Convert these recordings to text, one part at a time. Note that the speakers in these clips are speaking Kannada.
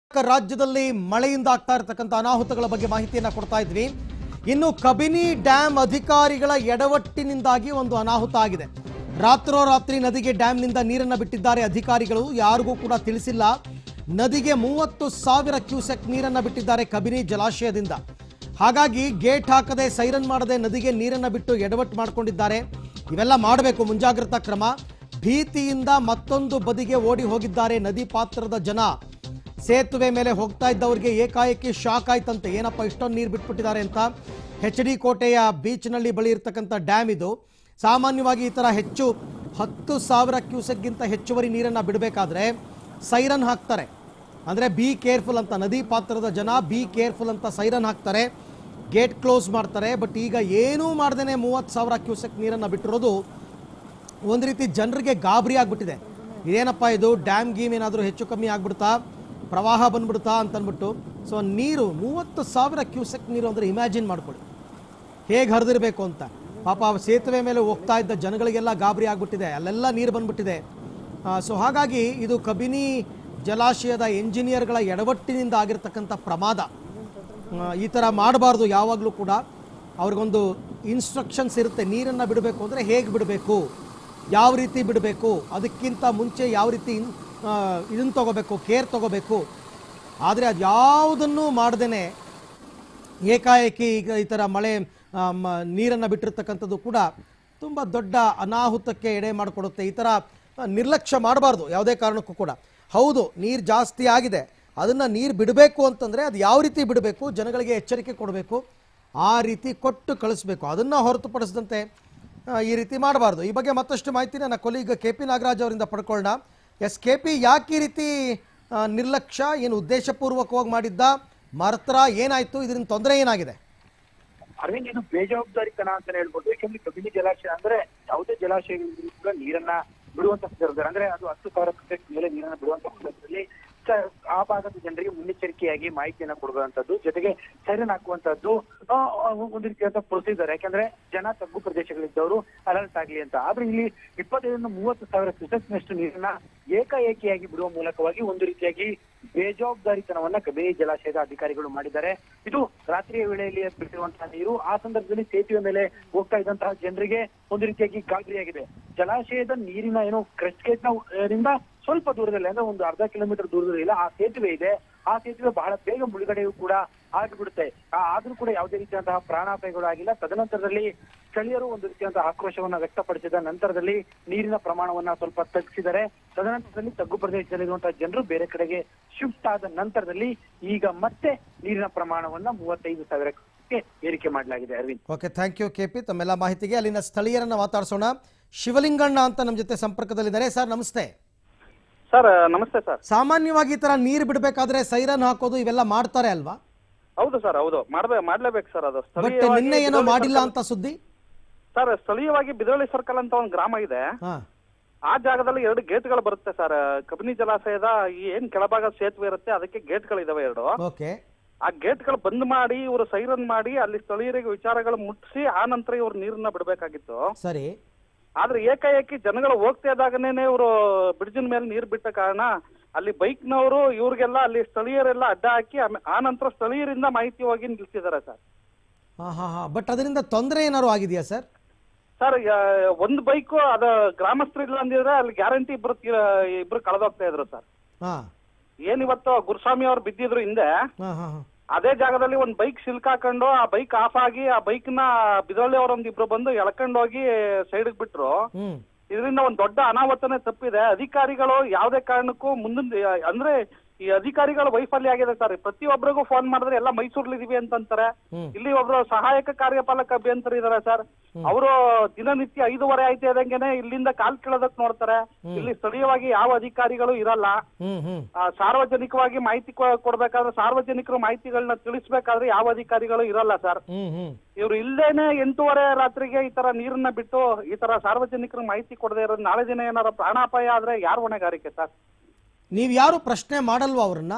ಕರ್ನಾಟಕ ರಾಜ್ಯದಲ್ಲಿ ಮಳೆಯಿಂದ ಆಗ್ತಾ ಇರತಕ್ಕಂಥ ಅನಾಹುತಗಳ ಬಗ್ಗೆ ಮಾಹಿತಿಯನ್ನ ಕೊಡ್ತಾ ಇದ್ವಿ ಇನ್ನು ಕಬಿನಿ ಡ್ಯಾಮ್ ಅಧಿಕಾರಿಗಳ ಎಡವಟ್ಟಿನಿಂದಾಗಿ ಒಂದು ಅನಾಹುತ ಆಗಿದೆ ರಾತ್ರೋರಾತ್ರಿ ನದಿಗೆ ಡ್ಯಾಮ್ನಿಂದ ನೀರನ್ನು ಬಿಟ್ಟಿದ್ದಾರೆ ಅಧಿಕಾರಿಗಳು ಯಾರಿಗೂ ಕೂಡ ತಿಳಿಸಿಲ್ಲ ನದಿಗೆ ಮೂವತ್ತು ಸಾವಿರ ಕ್ಯೂಸೆಕ್ ನೀರನ್ನು ಬಿಟ್ಟಿದ್ದಾರೆ ಕಬಿನಿ ಜಲಾಶಯದಿಂದ ಹಾಗಾಗಿ ಗೇಟ್ ಹಾಕದೆ ಸೈರನ್ ಮಾಡದೆ ನದಿಗೆ ನೀರನ್ನು ಬಿಟ್ಟು ಎಡವಟ್ಟು ಮಾಡಿಕೊಂಡಿದ್ದಾರೆ ಇವೆಲ್ಲ ಮಾಡಬೇಕು ಮುಂಜಾಗ್ರತಾ ಕ್ರಮ ಭೀತಿಯಿಂದ ಮತ್ತೊಂದು ಬದಿಗೆ ಓಡಿ ಹೋಗಿದ್ದಾರೆ ನದಿ ಪಾತ್ರದ ಜನ ಸೇತುವೆ ಮೇಲೆ ಹೋಗ್ತಾ ಇದ್ದವರಿಗೆ ಏಕಾಏಕಿ ಶಾಕ್ ಆಯ್ತಂತೆ ಏನಪ್ಪ ಇಷ್ಟೊಂದು ನೀರು ಬಿಟ್ಬಿಟ್ಟಿದ್ದಾರೆ ಅಂತ ಎಚ್ ಡಿ ಕೋಟೆಯ ಬೀಚ್ನಲ್ಲಿ ಬಳಿ ಇರ್ತಕ್ಕಂಥ ಡ್ಯಾಮ್ ಇದು ಸಾಮಾನ್ಯವಾಗಿ ಈ ಥರ ಹೆಚ್ಚು ಹತ್ತು ಸಾವಿರ ಕ್ಯೂಸೆಕ್ಗಿಂತ ಹೆಚ್ಚುವರಿ ನೀರನ್ನು ಬಿಡಬೇಕಾದ್ರೆ ಸೈರನ್ ಹಾಕ್ತಾರೆ ಅಂದರೆ ಬಿ ಕೇರ್ಫುಲ್ ಅಂತ ನದಿ ಪಾತ್ರದ ಜನ ಬಿ ಕೇರ್ಫುಲ್ ಅಂತ ಸೈರನ್ ಹಾಕ್ತಾರೆ ಗೇಟ್ ಕ್ಲೋಸ್ ಮಾಡ್ತಾರೆ ಬಟ್ ಈಗ ಏನೂ ಮಾಡ್ದೇ ಮೂವತ್ತು ಸಾವಿರ ಕ್ಯೂಸೆಕ್ ನೀರನ್ನು ಬಿಟ್ಟಿರೋದು ಒಂದು ರೀತಿ ಜನರಿಗೆ ಗಾಬರಿ ಆಗ್ಬಿಟ್ಟಿದೆ ಇದೇನಪ್ಪ ಇದು ಡ್ಯಾಮ್ ಗೀಮ್ ಏನಾದರೂ ಹೆಚ್ಚು ಕಮ್ಮಿ ಆಗ್ಬಿಡ್ತಾ ಪ್ರವಾಹ ಬಂದ್ಬಿಡ್ತಾ ಅಂತ ಅಂದ್ಬಿಟ್ಟು ಸೊ ನೀರು ಮೂವತ್ತು ಸಾವಿರ ಕ್ಯೂಸೆಕ್ ನೀರು ಅಂದರೆ ಇಮ್ಯಾಜಿನ್ ಮಾಡ್ಕೊಳ್ಳಿ ಹೇಗೆ ಹರಿದಿರಬೇಕು ಅಂತ ಪಾಪ ಆ ಸೇತುವೆ ಮೇಲೆ ಹೋಗ್ತಾ ಇದ್ದ ಜನಗಳಿಗೆಲ್ಲ ಗಾಬರಿ ಆಗ್ಬಿಟ್ಟಿದೆ ಅಲ್ಲೆಲ್ಲ ನೀರು ಬಂದ್ಬಿಟ್ಟಿದೆ ಸೊ ಹಾಗಾಗಿ ಇದು ಕಬಿನಿ ಜಲಾಶಯದ ಎಂಜಿನಿಯರ್ಗಳ ಎಡವಟ್ಟಿನಿಂದ ಆಗಿರ್ತಕ್ಕಂಥ ಪ್ರಮಾದ ಆ, ಈ ಥರ ಮಾಡಬಾರ್ದು ಯಾವಾಗಲೂ ಕೂಡ ಅವ್ರಿಗೊಂದು ಇನ್ಸ್ಟ್ರಕ್ಷನ್ಸ್ ಇರುತ್ತೆ ನೀರನ್ನು ಬಿಡಬೇಕು ಅಂದರೆ ಹೇಗೆ ಬಿಡಬೇಕು ಯಾವ ರೀತಿ ಬಿಡಬೇಕು ಅದಕ್ಕಿಂತ ಮುಂಚೆ ಯಾವ ರೀತಿ ಇದನ್ನು ತಗೋಬೇಕು ಕೇರ್ ತಗೋಬೇಕು ಆದರೆ ಅದು ಯಾವುದನ್ನು ಮಾಡ್ದೇ ಏಕಾಏಕಿ ಈಗ ಈ ಥರ ಮಳೆ ಆ, ಮ- ನೀರನ್ನು ಬಿಟ್ಟಿರ್ತಕ್ಕಂಥದ್ದು ಕೂಡ ತುಂಬ ದೊಡ್ಡ ಅನಾಹುತಕ್ಕೆ ಎಡೆ ಮಾಡಿಕೊಡುತ್ತೆ ಈ ಥರ ಆ, ನಿರ್ಲಕ್ಷ್ಯ ಮಾಡಬಾರ್ದು ಯಾವುದೇ ಕಾರಣಕ್ಕೂ ಕೂಡ ಹೌದು ನೀರು ಜಾಸ್ತಿ ಆಗಿದೆ ಅದನ್ನು ನೀರು ಬಿಡಬೇಕು ಅಂತಂದರೆ ಅದು ಯಾವ ರೀತಿ ಬಿಡಬೇಕು ಜನಗಳಿಗೆ ಎಚ್ಚರಿಕೆ ಕೊಡಬೇಕು ಆ ರೀತಿ ಕೊಟ್ಟು ಕಳಿಸ್ಬೇಕು ಅದನ್ನು ಹೊರತುಪಡಿಸಿದಂತೆ ಆ, ಈ ರೀತಿ ಮಾಡಬಾರ್ದು ಈ ಬಗ್ಗೆ ಮತ್ತಷ್ಟು ಮಾಹಿತಿ ನನ್ನ ಕೊಲೀಗ ಕೆ ಪಿ ನಾಗರಾಜ್ ಅವರಿಂದ ಪಡ್ಕೊಳ್ಳೋಣ ಎಸ್ ಕೆ ಪಿ ಯಾಕೆ ಈ ರೀತಿ ಆ, ನಿರ್ಲಕ್ಷ್ಯ ಏನು ಉದ್ದೇಶಪೂರ್ವಕವಾಗಿ ಮಾಡಿದ್ದ ಮರ್ತ್ರ ಏನಾಯ್ತು ಇದರಿಂದ ತೊಂದರೆ ಏನಾಗಿದೆ ಅರವಿಂದ್ ಇದು ಬೇಜವಾಬ್ದಾರಿತನ ಅಂತಾನೆ ಹೇಳ್ಬೋದು ಯಾಕಂದ್ರೆ ಕಬಿನಿ ಜಲಾಶಯ ಅಂದ್ರೆ ಯಾವುದೇ ಜಲಾಶಯಗಳಿಂದ ಕೂಡ ನೀರನ್ನ ಬಿಡುವಂತ ಸಂದರ್ಭದಲ್ಲಿ ಅಂದ್ರೆ ಅದು ಹತ್ತು ಸಾವಿರ ಕ್ಯೂಸೆಕ್ ಮೇಲೆ ನೀರನ್ನ ಬಿಡುವಂತ ಸಂದರ್ಭದಲ್ಲಿ ಸ- ಆ ಭಾಗದ ಜನರಿಗೆ ಮುನ್ನೆಚ್ಚರಿಕೆಯಾಗಿ ಮಾಹಿತಿಯನ್ನ ಕೊಡುವಂತದ್ದು ಜೊತೆಗೆ ಸೈರನ್ ಹಾಕುವಂತದ್ದು ಆ, ಆ, ಒಂದು ರೀತಿಯಾದ ಪ್ರೊಸೀಜರ್ ಯಾಕಂದ್ರೆ ಜನ ತಗ್ಗು ಪ್ರದೇಶಗಳಿದ್ದವರು ಅಲರ್ಟ್ ಆಗ್ಲಿ ಅಂತ ಆದ್ರೆ ಇಲ್ಲಿ ಇಪ್ಪತ್ತೈದರಿಂದ ಮೂವತ್ತು ಸಾವಿರ ಕ್ಯೂಸೆಕ್ನಷ್ಟು ನೀರನ್ನ ಏಕಾಏಕಿಯಾಗಿ ಬಿಡುವ ಮೂಲಕವಾಗಿ ಒಂದು ರೀತಿಯಾಗಿ ಬೇಜವಾಬ್ದಾರಿತನವನ್ನ ಕಬಿನಿ ಜಲಾಶಯದ ಅಧಿಕಾರಿಗಳು ಮಾಡಿದ್ದಾರೆ ಇದು ರಾತ್ರಿಯ ವೇಳೆಯಲ್ಲಿ ಬಿಟ್ಟಿರುವಂತಹ ನೀರು ಆ ಸಂದರ್ಭದಲ್ಲಿ ಸೇತುವೆ ಮೇಲೆ ಹೋಗ್ತಾ ಇದ್ದಂತಹ ಜನರಿಗೆ ಒಂದು ರೀತಿಯಾಗಿ ಗಾಬರಿಯಾಗಿದೆ ಜಲಾಶಯದ ನೀರಿನ ಏನು ಕ್ರೆಸ್ಟ್ ಗೇಟ್ ರಿಂದ ಸ್ವಲ್ಪ ದೂರದಲ್ಲಿ ಅಂದ್ರೆ ಒಂದು ಅರ್ಧ ಕಿಲೋಮೀಟರ್ ದೂರದಲ್ಲಿ ಇಲ್ಲ ಆ ಸೇತುವೆ ಇದೆ ಆ ಸೇತುವೆ ಬಹಳ ಬೇಗ ಮುಳುಗಡೆಯೂ ಕೂಡ ಆಗಿಬಿಡುತ್ತೆ ಆ- ಆದ್ರೂ ಕೂಡ ಯಾವುದೇ ರೀತಿಯಾದಂತಹ ಪ್ರಾಣಾಪಾಯಗಳು ಆಗಿಲ್ಲ ತದನಂತರದಲ್ಲಿ ಸ್ಥಳೀಯರು ಒಂದು ರೀತಿಯಾದಂತಹ ಆಕ್ರೋಶವನ್ನ ವ್ಯಕ್ತಪಡಿಸಿದ ನಂತರದಲ್ಲಿ ನೀರಿನ ಪ್ರಮಾಣವನ್ನ ಸ್ವಲ್ಪ ತಗ್ಗಿಸಿದರೆ ತದನಂತರದಲ್ಲಿ ತಗ್ಗು ಪ್ರದೇಶದಲ್ಲಿರುವಂತಹ ಜನರು ಬೇರೆ ಕಡೆಗೆ ಶಿಫ್ಟ್ ಆದ ನಂತರದಲ್ಲಿ ಈಗ ಮತ್ತೆ ನೀರಿನ ಪ್ರಮಾಣವನ್ನ ಮೂವತ್ತೈದು ಸಾವಿರಕ್ಕೆ ಏರಿಕೆ ಮಾಡಲಾಗಿದೆ Arvind okay thank you K P ತಮ್ಮೆಲ್ಲ ಮಾಹಿತಿಗೆ ಅಲ್ಲಿನ ಸ್ಥಳೀಯರನ್ನ ಮಾತಾಡ್ಸೋಣ ಶಿವಲಿಂಗಣ್ಣ ಅಂತ ನಮ್ಮ ಜೊತೆ ಸಂಪರ್ಕದಲ್ಲಿದ್ದಾರೆ ಸರ್ ನಮಸ್ತೆ ಸರ್ ನಮಸ್ತೆ ಸರ್ ಸಾಮಾನ್ಯವಾಗಿ ಈ ಥರ ನೀರು ಬಿಡಬೇಕಾದ್ರೆ ಸೈರನ್ ಹಾಕೋದು ಇವೆಲ್ಲ ಮಾಡ್ತಾರೆ ಅಲ್ವಾ ಹೌದು ಸರ್ ಹೌದು ಮಾಡ್ಬೇ ಮಾಡ್ಲೇಬೇಕು ಸರ್ ಅದು ಬಟ್ ಸ್ಥಳೀಯವಾಗಿ ನಿನ್ನೆ ಏನೋ ಬಿದೋಳಿ ಮಾಡಿಲ್ಲ ಸರ್ಕಲ್- ಅಂತ ಸುದ್ದಿ ಸರ್ ಸ್ಥಳೀಯವಾಗಿ ಬಿದೋಳಿ ಸರ್ಕಲ್ ಅಂತ ಒಂದು ಗ್ರಾಮ ಇದೆ ಹಾ ಆ ಜಾಗದಲ್ಲಿ ಎರಡು ಗೇಟ್ಗಳು ಬರುತ್ತೆ ಸರ್ ಕಬಿನಿ ಜಲಾಶಯದ ಈ ಏನ್ ಕೆಳಭಾಗ ಸೇತುವೆ ಇರುತ್ತೆ ಅದಕ್ಕೆ ಗೇಟ್ಗಳಿದಾವೆ ಎರಡು ಓಕೆ ಆ ಗೇಟ್ಗಳು ಬಂದ್ ಮಾಡಿ ಇವರು ಸೈರನ್ ಮಾಡಿ ಅಲ್ಲಿ ಸ್ಥಳೀಯರಿಗೆ ವಿಚಾರಗಳು ಮುಟ್ಟಿಸಿ ಆ ನಂತರ ಇವ್ರು ನೀರನ್ನ ಬಿಡಬೇಕಾಗಿತ್ತು ಸರಿ ಆದ್ರೆ ಏಕಾಏಕಿ ಜನಗಳು ಹೋಗ್ತಾ ಇದ್ದಾಗನೇ ಇವರು ಬ್ರಿಡ್ಜಿನ ಮೇಲೆ ನೀರು ಬಿಟ್ಟ ಕಾರಣ ಅಲ್ಲಿ ಬೈಕ್ನವರು ಇವ್ರಿಗೆಲ್ಲ ಅಲ್ಲಿ ಸ್ಥಳೀಯರೆಲ್ಲ ಅಡ್ಡ ಹಾಕಿ ಆಮೇ- ಆ ನಂತರ ಸ್ಥಳೀಯರಿಂದ ಮಾಹಿತಿ ಹೋಗಿ ನಿಲ್ಸಿದ್ದಾರೆ ಸರ್ ಹಾ ಹಾ ಹಾ ಬಟ್ ಅದರಿಂದ ತೊಂದರೆ ಏನಾದ್ರು ಆಗಿದೆಯಾ ಸರ್ ಸರ್ ಒಂದು ಬೈಕು ಅದ ಗ್ರಾಮಸ್ಥರು ಇಲ್ಲ ಅಂದಿದ್ರೆ ಅಲ್ಲಿ ಗ್ಯಾರಂಟಿ ಇಬ್ರು ತೀರ- ಇಬ್ರು ಕಳೆದೋಗ್ತಾ ಇದ್ರು ಸರ್ ಹಾ ಏನ್ ಇವತ್ತು ಗುರುಸ್ವಾಮಿ ಅವ್ರು ಬಿದ್ದಿದ್ರು ಹಿಂದೆ ಹಾ ಹಾ ಹಾ ಅದೇ ಜಾಗದಲ್ಲಿ ಒಂದ್ ಬೈಕ್ ಸಿಲ್ಕಾಕೊಂಡು ಆ ಬೈಕ್ ಆಫ್ ಆಗಿ ಆ ಬೈಕ್ ನ ಬಿದೋಳಿ ಅವರೊಂದ್ ಇಬ್ರು ಬಂದು ಎಳ್ಕೊಂಡು ಹೋಗಿ ಸೈಡ್ ಬಿಟ್ರು ಹ್ಮ್ ಇದರಿಂದ ಒಂದ್ ದೊಡ್ಡ ಅನಾಹುತನೇ ತಪ್ಪಿದೆ ಅಧಿಕಾರಿಗಳು ಯಾವುದೇ ಕಾರಣಕ್ಕೂ ಮುಂದಿನ ಅಂದ್ರೆ ಈ ಅಧಿಕಾರಿಗಳ ವೈಫಲ್ಯ ಆಗಿದೆ ಸರ್ ಪ್ರತಿಯೊಬ್ಬರಿಗೂ ಫೋನ್ ಮಾಡಿದ್ರೆ ಎಲ್ಲ ಮೈಸೂರ್ಲಿದೀವಿ ಅಂತಂತಾರೆ ಹ್ಮ್. ಇಲ್ಲಿ ಒಬ್ರು ಸಹಾಯಕ ಕಾರ್ಯಪಾಲಕ ಅಭಿಯಂತರ ಇದಾರೆ ಸರ್ ಅವರು ದಿನನಿತ್ಯ ಐದೂವರೆ ಆಯ್ತು ಇದ್ದಂಗೆನೆ ಇಲ್ಲಿಂದ ಕಾಲ್ ಕೀಳೋದಕ್ ನೋಡ್ತಾರೆ ಇಲ್ಲಿ ಸ್ಥಳೀಯವಾಗಿ ಯಾವ ಅಧಿಕಾರಿಗಳು ಇರಲ್ಲ ಹ್ಮ್ ಹ್ಮ್ ಆ, ಸಾರ್ವಜನಿಕವಾಗಿ ಮಾಹಿತಿ ಕೊ- ಕೊಡ್ಬೇಕಾದ್ರೆ ಸಾರ್ವಜನಿಕರು ಮಾಹಿತಿಗಳನ್ನ ತಿಳಿಸ್ಬೇಕಾದ್ರೆ ಯಾವ ಅಧಿಕಾರಿಗಳು ಇರಲ್ಲ ಸರ್ ಹ್ಮ್ ಹ್ಮ್ ಇವ್ರು ಇಲ್ದೇನೆ ಎಂಟೂವರೆ ರಾತ್ರಿಗೆ ಈ ತರ ನೀರನ್ನ ಬಿಟ್ಟು ಈ ತರ ಸಾರ್ವಜನಿಕರು ಮಾಹಿತಿ ಕೊಡದೇ ಇರೋದು ನಾಳೆ ದಿನ ಏನಾರ ಪ್ರಾಣಾಪಾಯ ಆದ್ರೆ ಯಾರು ಹೊಣೆಗಾರಿಕೆ ಸರ್ ನೀವು ಯಾರು ಪ್ರಶ್ನೆ ಮಾಡಲ್ವಾ ಅವ್ರನ್ನ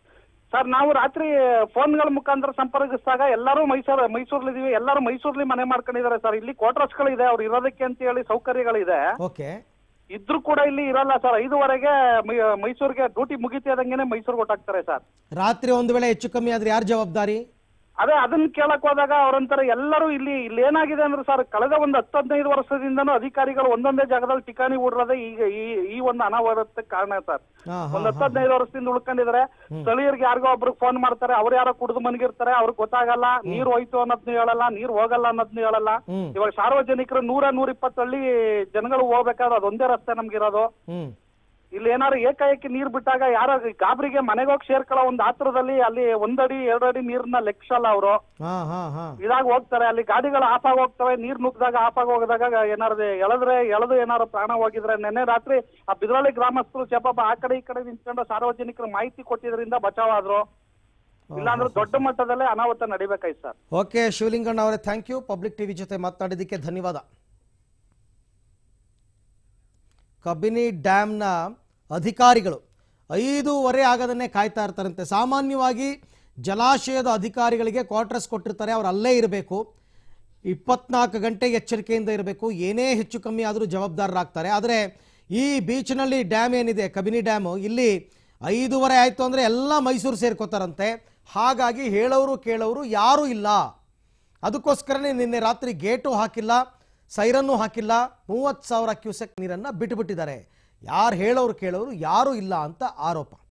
ಸರ್ ನಾವು ರಾತ್ರಿ ಫೋನ್ಗಳ ಮುಖಾಂತರ ಸಂಪರ್ಕಿಸಿದಾಗ ಎಲ್ಲರೂ ಮೈಸೂರು ಮೈಸೂರ್ಲಿದೀವಿ ಎಲ್ಲರೂ ಮೈಸೂರ್ಲಿ ಮನೆ ಮಾಡ್ಕೊಂಡಿದ್ದಾರೆ ಸರ್ ಇಲ್ಲಿ ಕ್ವಾರ್ಟರ್ಸ್ಗಳಿದೆ ಅವ್ರು ಇರೋದಕ್ಕೆ ಅಂತ ಹೇಳಿ ಸೌಕರ್ಯಗಳಿದೆ ಓಕೆ ಇದ್ರು ಕೂಡ ಇಲ್ಲಿ ಇರಲ್ಲ ಸರ್ ಐದುವರೆಗೆ ಮೈ- ಮೈಸೂರಿಗೆ ಡ್ಯೂಟಿ ಮುಗಿತಿದಂಗೆನೆ ಮೈಸೂರಿಗೆ ಹೊಟ್ಟಾಗ್ತಾರೆ ಸರ್ ರಾತ್ರಿ ಒಂದು ವೇಳೆ ಹೆಚ್ಚು ಕಮ್ಮಿ ಆದ್ರೆ ಯಾರು ಜವಾಬ್ದಾರಿ ಅದೇ ಅದನ್ನ ಕೇಳಕ್ ಹೋದಾಗ ಅವ್ರಂತಾರೆ ಎಲ್ಲರೂ ಇಲ್ಲಿ ಇಲ್ಲಿ ಏನಾಗಿದೆ ಅಂದ್ರೆ ಸರ್ ಕಳೆದ ಒಂದು ಹತ್ತು ಹದಿನೈದು ವರ್ಷದಿಂದನೂ ಅಧಿಕಾರಿಗಳು ಒಂದೊಂದೇ ಜಾಗದಲ್ಲಿ ಠಿಕಾಣಿ ಹೂಡಿರೋದೇ ಈಗ ಈ ಈ ಒಂದು ಅನಾವರಣಕ್ಕೆ ಕಾರಣ ಸರ್ ಹಾ, ಹಾ, ಒಂದ್ ಹತ್ತು ಹದಿನೈದು ವರ್ಷದಿಂದ ಉಳ್ಕೊಂಡಿದ್ದಾರೆ ಸ್ಥಳೀಯರಿಗೆ ಯಾರಿಗೋ ಒಬ್ರಿಗೆ ಫೋನ್ ಮಾಡ್ತಾರೆ ಅವ್ರು ಯಾರೋ ಕುಡಿದು ಮನ್ಗಿರ್ತಾರೆ ಅವ್ರಿಗೆ ಗೊತ್ತಾಗಲ್ಲ ನೀರ್ ಹೋಯ್ತು ಅನ್ನೋದ್ನು ಹೇಳಲ್ಲ ನೀರ್ ಹೋಗಲ್ಲ ಅನ್ನೋದ್ನು ಹೇಳಲ್ಲ ಹ್ಮ್. ಇವಾಗ ಸಾರ್ವಜನಿಕರು ನೂರ ನೂರ ಇಪ್ಪತ್ತು ಹಳ್ಳಿ ಜನಗಳು ಹೋಗ್ಬೇಕಾದ್ರೆ ಅದೊಂದೇ ರಸ್ತೆ ನಮ್ಗಿರೋದು ಹ್ಮ್ ಇಲ್ಲಿ ಏನಾದ್ರು ಏಕಾಏಕಿ ನೀರ್ ಬಿಟ್ಟಾಗ ಯಾರೋ ಗಾಬರಿಗೆ ಮನೆಗೆ ಹೋಗಿ ಸೇರ್ಕೊಳ್ಳೋ ಒಂದು ಆತರದಲ್ಲಿ ಅಲ್ಲಿ ಒಂದಡಿ ಎರಡು ಅಡಿ ನೀರ್ನ ಲೆಕ್ಸಲ್ಲ ಅವರು ಹಾ ಹಾ ಹಾ ಇದಾಗ ಹೋಗ್ತಾರೆ ಅಲ್ಲಿ ಗಾಡಿಗಳು ಆಫ್ ಆಗಿ ಹೋಗ್ತವೆ ನೀರ್ ನುಗ್ಗಿದಾಗ ಆಫ್ ಆಗಿ ಹೋಗಿದಾಗ ಏನಾದ್ರು ಎಳೆದ್ರೆ ಎಳೆದು ಏನಾದ್ರು ಪ್ರಾಣ ಹೋಗಿದ್ರೆ ನೆನ್ನೆ ರಾತ್ರಿ ಆ ಬಿದ್ರಳ್ಳಿ ಗ್ರಾಮಸ್ಥರು ಚಪಾಪ ಆ ಕಡೆ ಈ ಕಡೆ ನಿಂತ್ಕೊಂಡು ಸಾರ್ವಜನಿಕರು ಮಾಹಿತಿ ಕೊಟ್ಟಿದ್ರಿಂದ ಬಚಾವ್ ಆದ್ರು ಇಲ್ಲಾಂದ್ರೆ ದೊಡ್ಡ ಮಟ್ಟದಲ್ಲೇ ಅನಾಹುತ ನಡಿಬೇಕಾಯ್ತು ಸರ್ ಓಕೆ ಶಿವಲಿಂಗಣ್ಣ ಅವರೇ ಥ್ಯಾಂಕ್ ಯು ಪಬ್ಲಿಕ್ ಟಿವಿ ಜೊತೆ ಮಾತನಾಡಿದ್ದಕ್ಕೆ ಧನ್ಯವಾದ ಕಬಿನಿ ಡ್ಯಾಮ್ನ ಅಧಿಕಾರಿಗಳು ಐದೂವರೆ ಆಗದನ್ನೇ ಕಾಯ್ತಾ ಇರ್ತಾರಂತೆ ಸಾಮಾನ್ಯವಾಗಿ ಜಲಾಶಯದ ಅಧಿಕಾರಿಗಳಿಗೆ ಕ್ವಾರ್ಟರ್ಸ್ ಕೊಟ್ಟಿರ್ತಾರೆ ಅವ್ರು ಅಲ್ಲೇ ಇರಬೇಕು ಇಪ್ಪತ್ನಾಲ್ಕು ಗಂಟೆ ಎಚ್ಚರಿಕೆಯಿಂದ ಇರಬೇಕು ಏನೇ ಹೆಚ್ಚು ಕಮ್ಮಿ ಆದರೂ ಜವಾಬ್ದಾರರಾಗ್ತಾರೆ ಆದರೆ ಈ ಬೀಚ್ನಲ್ಲಿ ಡ್ಯಾಮ್ ಏನಿದೆ ಕಬಿನಿ ಡ್ಯಾಮು ಇಲ್ಲಿ ಐದೂವರೆ ಆಯಿತು ಅಂದರೆ ಎಲ್ಲ ಮೈಸೂರು ಸೇರ್ಕೋತಾರಂತೆ ಹಾಗಾಗಿ ಹೇಳೋರು ಕೇಳೋರು ಯಾರೂ ಇಲ್ಲ ಅದಕ್ಕೋಸ್ಕರನೇ ನಿನ್ನೆ ರಾತ್ರಿ ಗೇಟು ಹಾಕಿಲ್ಲ ಸೈರನ್ನು ಹಾಕಿಲ್ಲ ಮೂವತ್ತು ಸಾವಿರ ಕ್ಯೂಸೆಕ್ ನೀರನ್ನು ಬಿಟ್ಟುಬಿಟ್ಟಿದ್ದಾರೆ ಯಾರು ಹೇಳೋರು ಕೇಳೋರು ಯಾರೂ ಇಲ್ಲ ಅಂತ ಆರೋಪ